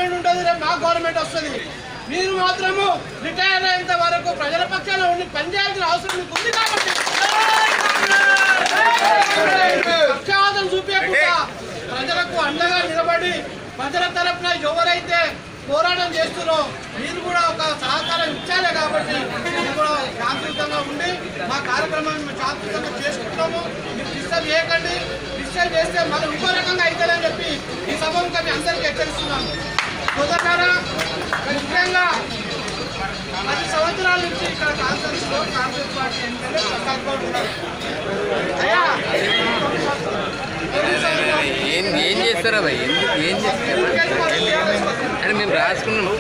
Government ఉంటుంది రేపు మా గవర్నమెంట్ వస్తుంది మీరు మాత్రము రిటైర్ అయ్యేంత వరకు ప్రజల పక్షాన ఉండి పనిచేయాల్సిన అవసరం మీకు ఉంది కాబట్టి పక్షవాదం చూపించకుండా ప్రజలకు అండగా నిలబడి ప్రజల తరపున ఎవరైతే పోరాటం చేస్తున్నారో మీరు కూడా ఒక సహకారం ఇచ్చారే కాబట్టి మీరు కూడా శాంతియుతంగా ఉండి మా కార్యక్రమాన్ని మేము శాంతియుతంగా చేసుకుంటాము మీరు డిస్టర్బ్ చేయకండి డిస్టర్బ్ చేస్తే మళ్ళీ ఇంకో రకంగా అవుతుందని చెప్పి ఈ సభకు మీ అందరికీ హెచ్చరిస్తున్నాను కుదరరా ముఖ్యంగా పది సంవత్సరాల నుంచి ఇక్కడ కాన్ఫరెన్స్ లో కాంగ్రెస్ పార్టీ ఎన్నికలు ప్రసాద్ గౌడ్ ఉన్నారు అయ్యా ఏం ఏం చేస్తారా భయ్ ఎందుకు ఏం చేస్తారు అని మేము రాసుకున్నాం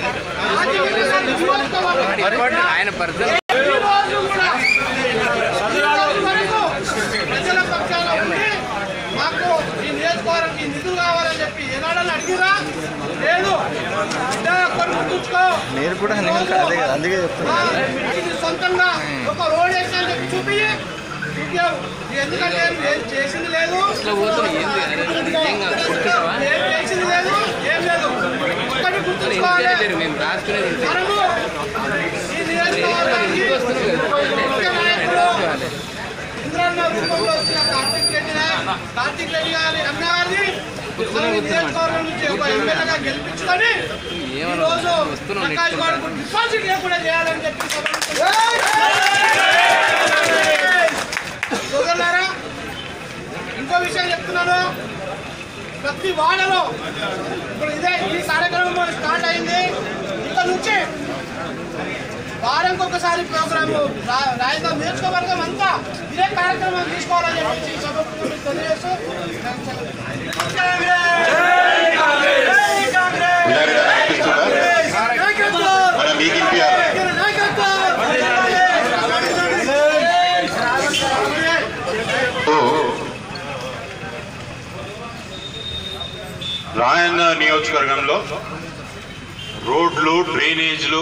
ఆయన పర్సనల్ ఈ రోజు కూడా ఈ రోజు వరకు ప్రజల పక్షాన ఉండి మాకు ఈ నియోజకవర్గం ఈ నిధులు కావాలని చెప్పి ఏనాడని అడిగిరా లేదు ఇదే కొన్ని గుర్తుంచుకో నేను కూడా అందుకే అదే కదా, అందుకే చెప్తున్నా. ఆ, ఇది సొంతంగా ఒక రోడ్ వేసా చెప్పి చూపి చూపావు ఎందుకంటే ఏం చేసింది లేదు ఇట్లా పోతున్నాం ఏంది ఏం కాదు గుర్తుంటావా ఏం చేసింది లేదు ఏం లేదు ఒక్కటి ఇంకేం గుర్తుంచుకోవాలి లేరు మేము రాసుకునేది ఇంతే. మనము ఈ నియోజకవర్గానికి ముఖ్య నాయకుడు ఇంద్రన్న రూపంలో వచ్చిన కార్తీక్ రెడ్డి నాయక్ కార్తీక్ రెడ్డి గారి అన్న గారిని మనం ఈ నియోజకవర్గం నుంచి ఒక ఎమ్మెల్యేగా గెలిపించుకొని ఈ ఏమన్నా రోజు వస్తున్నాం ప్రకాష్ గారికి డిపాజిట్ లేకుండా చేయాలని చెప్పి సోదరులారా ఇంకో విషయం చెప్తున్నాను ప్రతి వాడలో ఇప్పుడు ఇదే ఈ కార్యక్రమం స్టార్ట్ అయింది ఇక్కడ నుంచి వారానికి ఒకసారి ప్రోగ్రామ్ రాయదాం నియోజకవర్గం అంతా ఇదే కార్యక్రమం తీసుకోవాలని చెప్పి ఈ సభకు మీకు తెలియజేస్తూ విధాలుగా కనిపిస్తుందా మన మీకు వినిపించాలి ఓ. రాయన్న నియోజకవర్గంలో రోడ్లు డ్రైనేజ్లు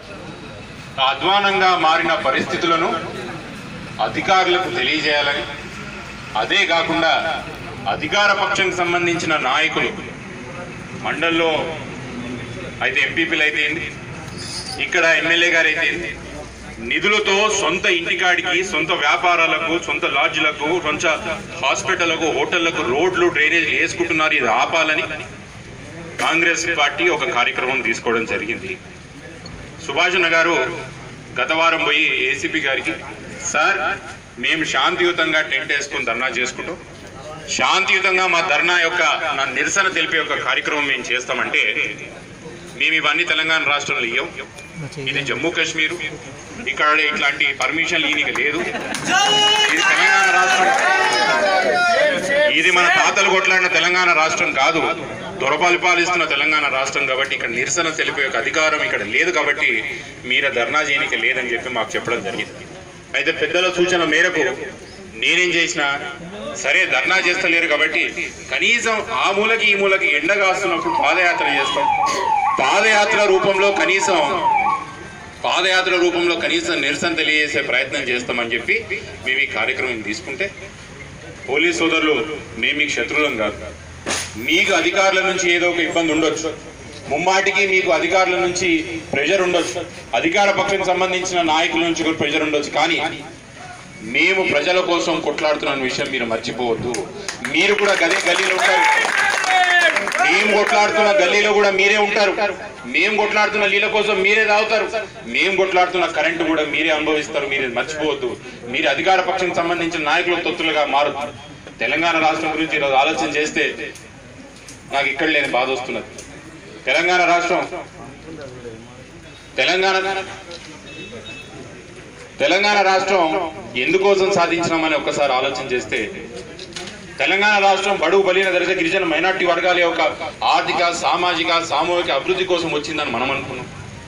అధ్వానంగా మారిన పరిస్థితులను అధికారులకు తెలియజేయాలని అదే కాకుండా అధికార పక్షంకి సంబంధించిన నాయకులు మండల్లో అయితే ఎంపీపీలు అయితే ఏంది ఇక్కడ ఎమ్మెల్యే గారు అయితే ఏంది నిధులతో సొంత ఇంటికాడికి సొంత వ్యాపారాలకు సొంత లాడ్జ్లకు సొంత హాస్పిటళ్లకు హోటళ్లకు రోడ్లు డ్రైనేజీలు వేసుకుంటున్నారు ఇది ఆపాలని కాంగ్రెస్ పార్టీ ఒక కార్యక్రమం తీసుకోవడం జరిగింది సుభాషణ గారు గత వారం పోయి ఏసీపీ గారికి సార్ మేము శాంతియుతంగా టెంట్ వేసుకుని ధర్నా చేసుకుంటాం శాంతియుతంగా మా ధర్నా యొక్క నా నిరసన తెలిపే ఒక కార్యక్రమం మేము చేస్తామంటే మేము ఇవన్నీ తెలంగాణ రాష్ట్రంలో ఇయ్యం ఇది జమ్మూ కాశ్మీర్ ఇక్కడ ఇట్లాంటి పర్మిషన్ ఈయనకి లేదు ఇది తెలంగాణ రాష్ట్రం ఇది మన తాతలు కొట్లాడిన తెలంగాణ రాష్ట్రం కాదు దొరపాలి పాలిస్తున్న తెలంగాణ రాష్ట్రం కాబట్టి ఇక్కడ నిరసన తెలిపే ఒక అధికారం ఇక్కడ లేదు కాబట్టి మీరు ధర్నా చేయనికి లేదని చెప్పి మాకు చెప్పడం జరిగింది అయితే పెద్దల సూచన మేరకు నేనేం చేసిన సరే ధర్నా చేస్తలేరు కాబట్టి కనీసం ఆ మూలకి ఈ మూలకి ఎండ కాస్తున్నప్పుడు పాదయాత్ర చేస్తాం పాదయాత్ర రూపంలో కనీసం పాదయాత్ర రూపంలో కనీసం నిరసన తెలియజేసే ప్రయత్నం చేస్తామని చెప్పి మేము ఈ కార్యక్రమం తీసుకుంటే పోలీస్ సోదరులు మేము మీకు శత్రువులం కాదు మీకు అధికారుల నుంచి ఏదో ఒక ఇబ్బంది ఉండొచ్చు ముమ్మాటికి మీకు అధికారుల నుంచి ప్రెషర్ ఉండొచ్చు అధికార పక్షం సంబంధించిన నాయకుల నుంచి కూడా ప్రెషర్ ఉండొచ్చు కానీ మేము ప్రజల కోసం కొట్లాడుతున్న విషయం మీరు మర్చిపోవద్దు మీరు కూడా గదే గల్లీలో ఉంటారు మేము కొట్లాడుతున్న గల్లీలో కూడా మీరే ఉంటారు మేము కొట్లాడుతున్న నీళ్ళ కోసం మీరే తాగుతారు మేము కొట్లాడుతున్న కరెంటు కూడా మీరే అనుభవిస్తారు మీరు మర్చిపోవద్దు మీరు అధికార పక్షం సంబంధించిన నాయకుల తొత్తులుగా మారు తెలంగాణ రాష్ట్రం గురించి ఈరోజు ఆలోచన చేస్తే నాకు ఇక్కడ లేని బాధ వస్తున్నది తెలంగాణ రాష్ట్రం తెలంగాణ తెలంగాణ రాష్ట్రం ఎందుకోసం సాధించినామని ఒక్కసారి ఆలోచన చేస్తే తెలంగాణ రాష్ట్రం బడుగు బలిన దళిత గిరిజన మైనార్టీ వర్గాల యొక్క ఆర్థిక సామాజిక సామూహిక అభివృద్ధి కోసం వచ్చిందని మనం అనుకున్నాం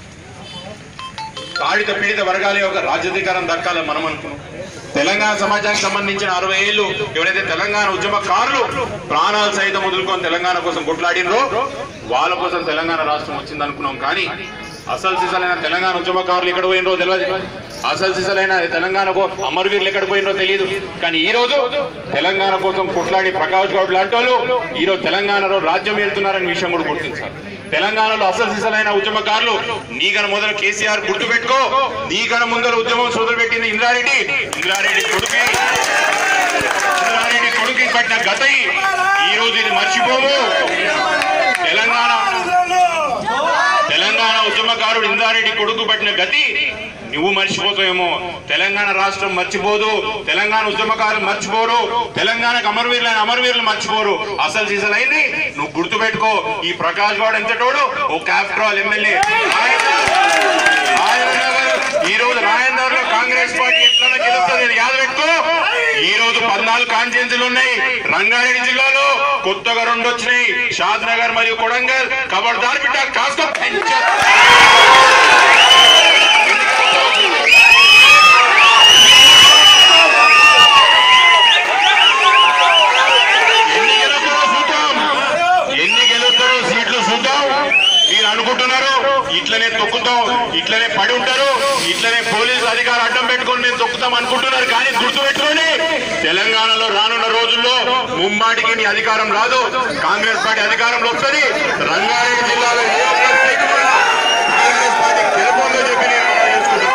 తాడిత పీడిత వర్గాల యొక్క రాజ్యాధికారం దక్కాలని మనం అనుకున్నాం తెలంగాణ సమాజానికి సంబంధించిన అరవై ఏళ్ళు ఎవరైతే తెలంగాణ ఉద్యమకారులు ప్రాణాలు సైతం వదులుకొని తెలంగాణ కోసం కొట్లాడినరో వాళ్ళ కోసం తెలంగాణ రాష్ట్రం వచ్చింది అనుకున్నాం కానీ అసలు సిసలైన తెలంగాణ ఉద్యమకారులు ఎక్కడ పోయినరో తెలియదు అసలు సిసలైన తెలంగాణకు అమరవీరులు ఎక్కడ పోయినరో తెలియదు కానీ ఈ రోజు తెలంగాణ కోసం కొట్లాడి ప్రకాష్ గౌడ్ లాంటి వాళ్ళు ఈ రోజు తెలంగాణలో రాజ్యం వెళ్తున్నారనే విషయం కూడా గుర్తించాలి తెలంగాణలో అసలు సిసలైన ఉద్యమకారులు నీకన మొదలు కేసీఆర్ గుర్తు పెట్టుకో నీకన ముందర ఉద్యమం సోదరు పెట్టింది ఇంద్రారెడ్డి ఇంద్రారెడ్డి కొడుకు ఇంద్రారెడ్డి కొడుకు పట్టిన గత ఈ రోజు ఇది మర్చిపోము తెలంగాణ తెలంగాణ ఉద్యమకారుడు ఇందారెడ్డి కొడుకు పట్టిన గతి నువ్వు మర్చిపోతావేమో తెలంగాణ రాష్ట్రం మర్చిపోదు తెలంగాణ ఉద్యమకారులు మర్చిపోరు తెలంగాణకు అమరవీరులైన అమరవీరులు మర్చిపోరు అసలు సీజన్ అయింది నువ్వు గుర్తుపెట్టుకో ఈ ప్రకాష్ గౌడ్ ఎంతటోడు ఓ క్యాప్ట్రాల్ ఎమ్మెల్యే ఈ రోజు రాయందర్ లో కాంగ్రెస్ పార్టీ ఎట్లా గెలుస్తుంది ఇది యాద పెట్టుకో ఈ రోజు పద్నాలుగు కాన్స్టిట్యూన్సీలు ఉన్నాయి రంగారెడ్డి జిల్లాలో కొత్తగా రెండు వచ్చినాయి షాద్ నగర్ మరియు కొడంగల్ కబర్దార్ బిడ్డ కాస్త పెంచ ఎన్ని గెలుస్తారో చూద్దాం ఎన్ని గెలుస్తారో సీట్లు చూద్దాం మీరు అనుకుంటున్నారు ఇట్లనే తొక్కుతాం ఇట్లనే పడి ఉంటారు ఇట్లనే పోలీసు అధికారులు అడ్డం పెట్టుకొని మేము తొక్కుతాం అనుకుంటున్నారు కానీ గుర్తుపెట్టుకోండి తెలంగాణలో రానున్న రోజుల్లో ముమ్మాటికి నీ అధికారం రాదు కాంగ్రెస్ పార్టీ అధికారంలో వస్తుంది రంగారెడ్డి జిల్లాలో ఏ ఒక్క సీటు కూడా కాంగ్రెస్ పార్టీ గెలుపొందో చెప్పి నేను మనం చేసుకుంటున్నాను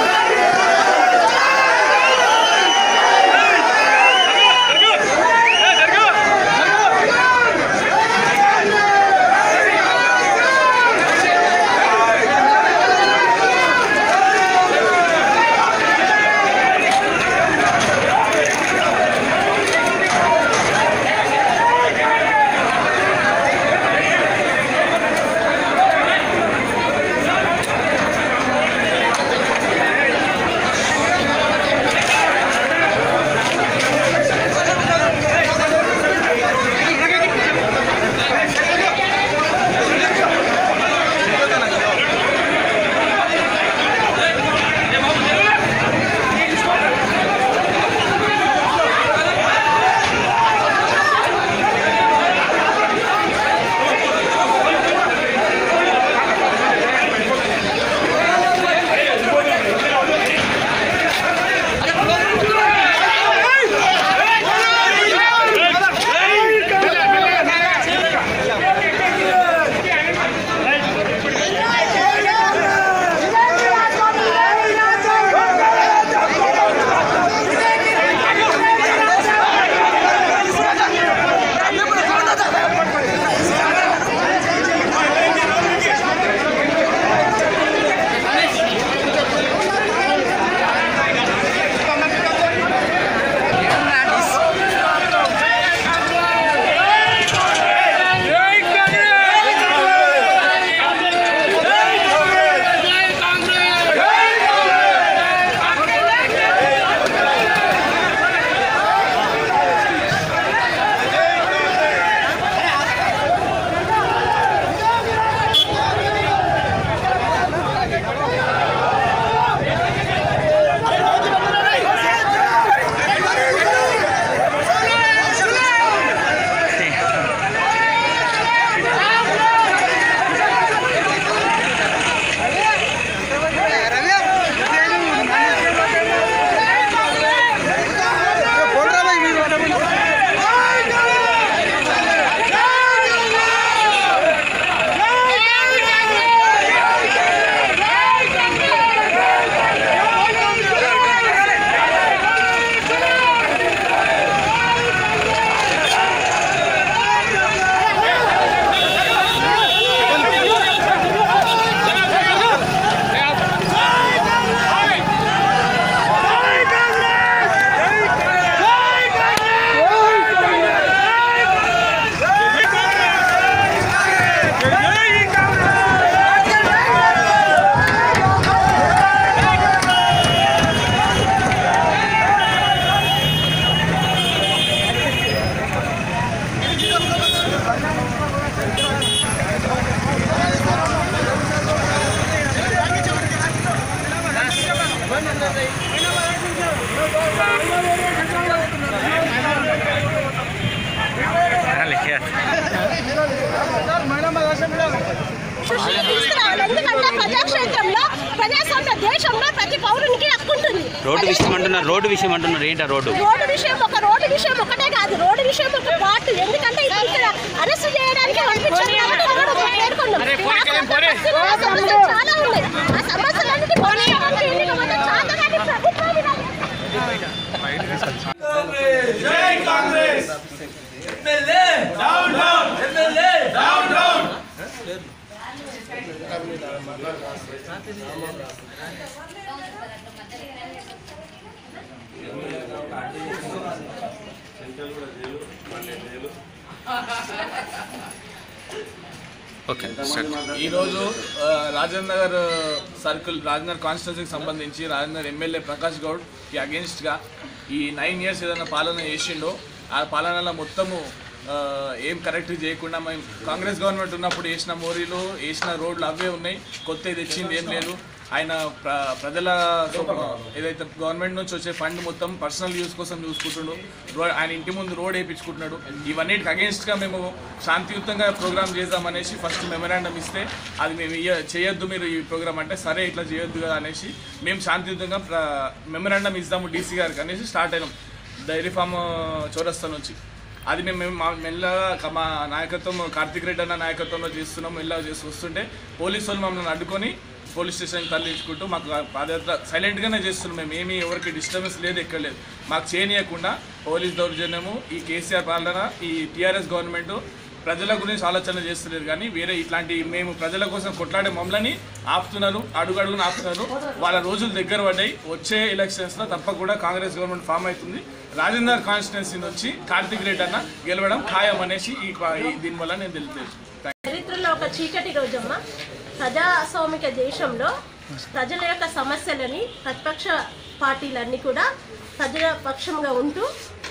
దృష్టికి తీసుకురావాలి ఎందుకంటే ప్రజాక్షేత్రంలో ప్రజాస్వామ్య దేశంలో ప్రతి పౌరునికి హక్కు ఉంటుంది రోడ్డు విషయం అంటున్నారు రోడ్డు విషయం అంటున్నారు ఏంటా రోడ్డు రోడ్డు విషయం ఒక రోడ్డు విషయం ఒకటే కాదు రోడ్డు విషయం ఒక పార్ట్ ఎందుకంటే ఇప్పుడు ఇక్కడ అరెస్ట్ చేయడానికి పంపించారు కాబట్టి రోడ్డు పేర్కొన్నాం సమస్యలు చాలా ఉన్నాయి ఆ సమస్యలన్నిటి పరిష్కారానికి ఎన్నిక వల్ల చాతగాని ప్రభుత్వం ఇలా ఓకే స్టార్ట్ ఈరోజు ఆ, రాజేంద్ర నగర్ సర్కిల్ రాజేంద్ర కాన్స్టిట్యూన్సీకి సంబంధించి రాజేంద్ర ఎమ్మెల్యే ప్రకాష్ గౌడ్కి అగేన్స్ట్గా ఈ నైన్ ఇయర్స్ ఏదైనా పాలన చేసిండో ఆ పాలనలో మొత్తము ఆ, ఏం కరెక్ట్ చేయకుండా మేము కాంగ్రెస్ గవర్నమెంట్ ఉన్నప్పుడు వేసిన మోరీలు వేసిన రోడ్లు అవే ఉన్నాయి కొత్త తెచ్చింది ఏం లేదు ఆయన ప్ర ప్రజల సొమ్ము ఏదైతే గవర్నమెంట్ నుంచి వచ్చే ఫండ్ మొత్తం పర్సనల్ యూస్ కోసం చూసుకుంటుండు రో ఆయన ఇంటి ముందు రోడ్ వేయించుకుంటున్నాడు ఇవన్నిటికి అగేన్స్ట్గా మేము శాంతియుతంగా ప్రోగ్రామ్ చేద్దామనేసి ఫస్ట్ మెమరాండం ఇస్తే అది మేము ఇయ్య చేయొద్దు మీరు ఈ ప్రోగ్రామ్ అంటే సరే ఇట్లా చేయొద్దు కదా అనేసి మేము శాంతియుతంగా మెమరాండం ఇద్దాము డీసీ గారికి అనేసి స్టార్ట్ అయినాం డైరీ ఫామ్ చౌరస్తా నుంచి అది మేము మేము మా- మెల్లగా క- మా నాయకత్వం కార్తిక్ రెడ్డి అన్న నాయకత్వంలో చేస్తున్నాం మెల్లగా చేసి వస్తుంటే పోలీసు వాళ్ళు మమ్మల్ని అడ్డుకొని పోలీస్ స్టేషన్కి తరలించుకుంటూ మాకు ఆ పాదయాత్ర సైలెంట్గానే చేస్తున్నాం మేము ఏమీ ఎవరికి డిస్టర్బెన్స్ లేదు ఎక్కడ లేదు మాకు చేయనీయకుండా పోలీస్ దౌర్జన్యము ఈ కేసీఆర్ పాలన ఈ టీఆర్ఎస్ గవర్నమెంట్ ప్రజల గురించి ఆలోచన చేస్తలేదు కానీ వేరే ఇట్లాంటి మేము ప్రజల కోసం కొట్లాడే మమ్మల్ని ఆపుతున్నారు అడుగడుగున ఆపుతున్నారు వాళ్ళ రోజులు దగ్గర పడ్డాయి వచ్చే ఎలక్షన్స్లో తప్పకుండా కాంగ్రెస్ గవర్నమెంట్ ఫామ్ అవుతుంది రాజేందర్ కాన్స్టిట్యున్సీ నుంచి కార్తిక్ రెడ్డి అన్న గెలవడం ఖాయం అనేసి ఈ ఈ- దీనివల్ల నేను తెలియదు చరిత్రలో ఒక చీకటి రోజమ్మ ప్రజాస్వామిక దేశంలో ప్రజల యొక్క సమస్యలని ప్రతిపక్ష పార్టీలన్నీ కూడా ప్రజల పక్షంగా ఉంటూ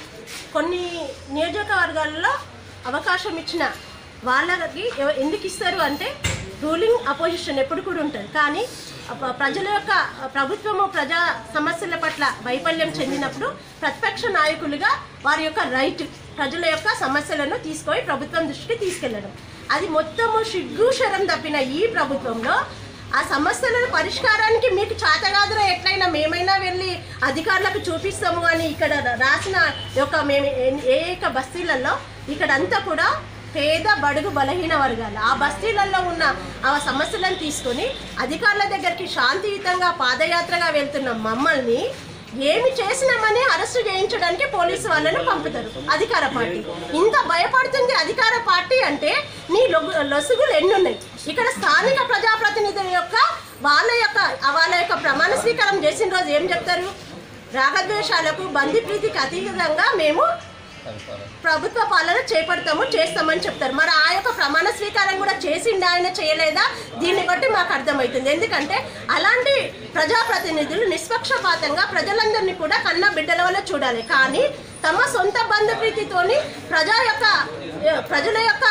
కొన్ని నియోజకవర్గాల్లో అవకాశం ఇచ్చిన వాళ్ళకి ఎవ- ఎందుకు ఇస్తారు అంటే రూలింగ్ అపోజిషన్ ఎప్పుడు కూడా ఉంటుంది కానీ అప- ప్రజల యొక్క ప్రభుత్వము ప్రజా సమస్యల పట్ల వైఫల్యం చెందినప్పుడు ప్రతిపక్ష నాయకులుగా వారి యొక్క రైట్ ప్రజల యొక్క సమస్యలను తీసుకొని ప్రభుత్వం దృష్టికి తీసుకెళ్లడం అది మొత్తము సిగ్గు శరం తప్పిన ఈ ప్రభుత్వంలో ఆ సమస్యలను పరిష్కారానికి మీకు చేతగాదురా ఎట్లయినా మేమైనా వెళ్ళి అధికారులకు చూపిస్తాము అని ఇక్కడ రాసిన యొక్క మేము ఏ- ఏ యొక్క బస్తీలలో ఇక్కడంతా కూడా పేద బడుగు బలహీన వర్గాలు ఆ బస్తీలలో ఉన్న ఆ సమస్యలను తీసుకొని అధికారుల దగ్గరికి శాంతియుతంగా పాదయాత్రగా వెళ్తున్న మమ్మల్ని ఏమి చేసినామని అరెస్టు చేయించడానికి పోలీసు వాళ్ళను పంపుతారు అధికార పార్టీ ఇంత భయపడుతుంది అధికార పార్టీ అంటే నీ లొగు- లొసుగులు ఎన్నున్నాయి ఇక్కడ స్థానిక ప్రజాప్రతినిధుల యొక్క వాళ్ళ యొక్క వాళ్ళ యొక్క ప్రమాణ స్వీకారం చేసిన రోజు ఏం చెప్తారు రాగద్వేషాలకు బంది ప్రీతికి అతీతంగా మేము ప్రభుత్వ పాలన చేపడతాము చేస్తామని చెప్తారు మరి ఆ యొక్క ప్రమాణ స్వీకారం కూడా చేసిండా ఆయన చేయలేదా దీన్ని బట్టి మాకు అర్థమవుతుంది ఎందుకంటే అలాంటి ప్రజాప్రతినిధులు నిష్పక్షపాతంగా ప్రజలందరినీ కూడా కన్న బిడ్డల వల్ల చూడాలి కానీ తమ సొంత బంధుప్రీతితోని ప్రజా యొక్క ప్రజల యొక్క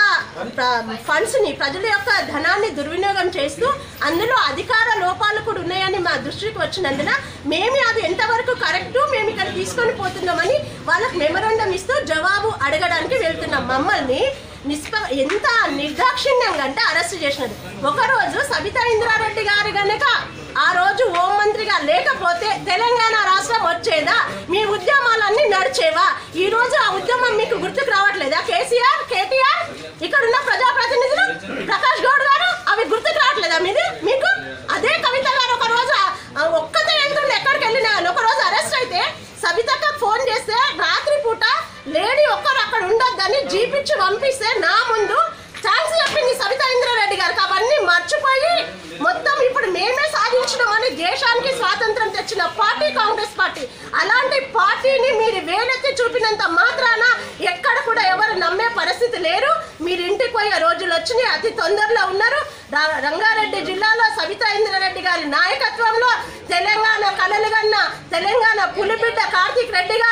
ఫండ్స్ ని ప్రజల యొక్క ధనాన్ని దుర్వినియోగం చేస్తూ అందులో అధికార లోపాలు కూడా ఉన్నాయని మా దృష్టికి వచ్చినందున మేము అది ఎంతవరకు కరెక్ట్ మేము ఇక్కడ తీసుకొని పోతున్నామని వాళ్ళకి మెమరాండం ఇస్తూ జవాబు అడగడానికి వెళ్తున్నాం మమ్మల్ని నిష్ప ఎంత నిర్దాక్షిణ్యంగా అంటే అరెస్ట్ చేసినది ఒకరోజు సబితా ఇంద్రారెడ్డి గారు గనక ఆ రోజు హోం మంత్రిగా లేకపోతే తెలంగాణ రాష్ట్రం వచ్చేదా మీ ఉద్యమాలన్నీ నడిచేవా ఈ రోజు ఆ ఉద్యమం మీకు గుర్తుకు రావట్లేదా కేసీఆర్ కేటీఆర్ ఇక్కడ ఉన్న ప్రజాప్రతినిధులు ప్రకాష్ గౌడ్ గారు అవి గుర్తుకు రావట్లేదా మీది మీకు అదే కవిత గారు ఒక రోజు ఆ ఒక్కతే వెళ్తుండే ఎక్కడికి వెళ్ళినా కానీ ఒక రోజు అరెస్ట్ అయితే సబితక్క ఫోన్ చేస్తే రాత్రి పూట లేడీ ఒక్కరు అక్కడ ఉండొద్దని జీపిచ్చి పంపిస్తే నా ముందు థ్యాంక్స్ చెప్పింది సబితా ఇంద్రారెడ్డి గారికి అవన్నీ మర్చిపోయి మొత్తం ఇప్పుడు మేమే సాధించడమని దేశానికి స్వాతంత్రం తెచ్చిన పార్టీ కాంగ్రెస్ పార్టీ అలాంటి పార్టీని మీరు వేలెత్తి చూపినంత మాత్రాన ఎక్కడ కూడా ఎవరు నమ్మే పరిస్థితి లేరు మీరు ఇంటికి పోయే రోజులు వచ్చినాయి అతి తొందరలో ఉన్నారు రా- రంగారెడ్డి జిల్లాలో సబితా ఇంద్రారెడ్డి గారి నాయకత్వంలో తెలంగాణ కలలుగన్న తెలంగాణ పులిబిడ్డ కార్తీక్ రెడ్డి గారు